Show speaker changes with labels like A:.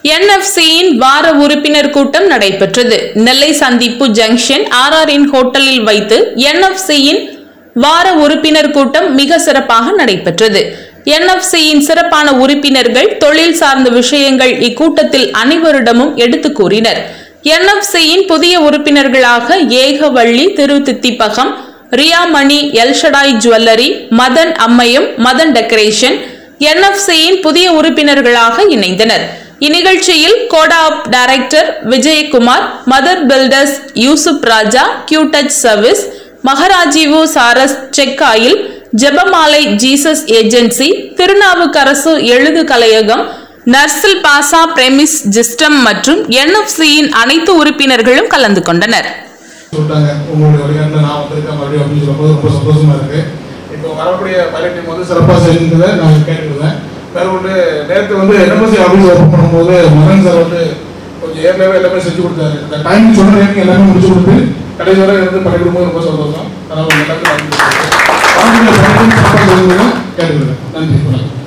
A: என்எஃப்சியின் வார உறுப்பினர் கூட்டம் நடைபெற்றது நெல்லை சந்திப்பு ஜங்ஷன் ஆர்ஆரின் ஹோட்டலில் வைத்து என்எஃப்சியின் வார உறுப்பினர் கூட்டம் மிக சிறப்பாக நடைபெற்றது என்எஃப்சியின் சிறப்பான உறுப்பினர்கள் தொழில் சார்ந்த விஷயங்கள் இக்கூட்டத்தில் அனைவரிடமும் எடுத்துக் கூறினர் என்எஃப்சியின் புதிய உறுப்பினர்களாக ஏகவள்ளி திரு தித்திப்பகம் ரியாமணி எல்ஷடாய் ஜுவல்லரி மதன் அம்மையும் மதன் டெக்கரேஷன் என்எஃப்சியின் புதிய உறுப்பினர்களாக இணைந்தனர் இந்நிகழ்ச்சியில் கோடாப் director Vijayakumar mother builders Yusuf Raja Q touch service மகராஜீவு சாரஸ் செக் oil Jebamalai Jesus agency Thirunavukkarasu எழுது கலையகம் நர்சில் பாசா பிரேமிஸ் ஜிஸ்டம் மற்றும் என்எஃப்சியின் அனைத்து உறுப்பினர்களும் கலந்து கொண்டனர்
B: சொல்லிட்டாங்க உங்களுடைய வழிகாட்டில் நான் வந்திருக்கேன் மறுபடியும் அப்படின்னு சொல்லும்போது ரொம்ப சந்தோஷமா இருக்கு இப்போ வரக்கூடிய பைலட் டீம் வந்து சிறப்பாக செஞ்சதை நாங்கள் கேட்டுருந்தேன் வேற ஒன்று நேற்று வந்து என்எம்எஸ்சி ஆஃபீஸ் ஓப்பன் பண்ணும்போது மகன் சார் வந்து கொஞ்சம் ஏற்கனவே எல்லாமே செஞ்சு கொடுத்தாரு இந்த டைம் சொன்ன டைமுக்கு எல்லாமே முடிச்சு கொடுத்து கடைசி வரை இருந்து பண்ணிவிடும்போது ரொம்ப சந்தோஷம் அதனால் எல்லாத்துக்கும் நன்றி கேட்டுக்கிறேன் நன்றி வணக்கம்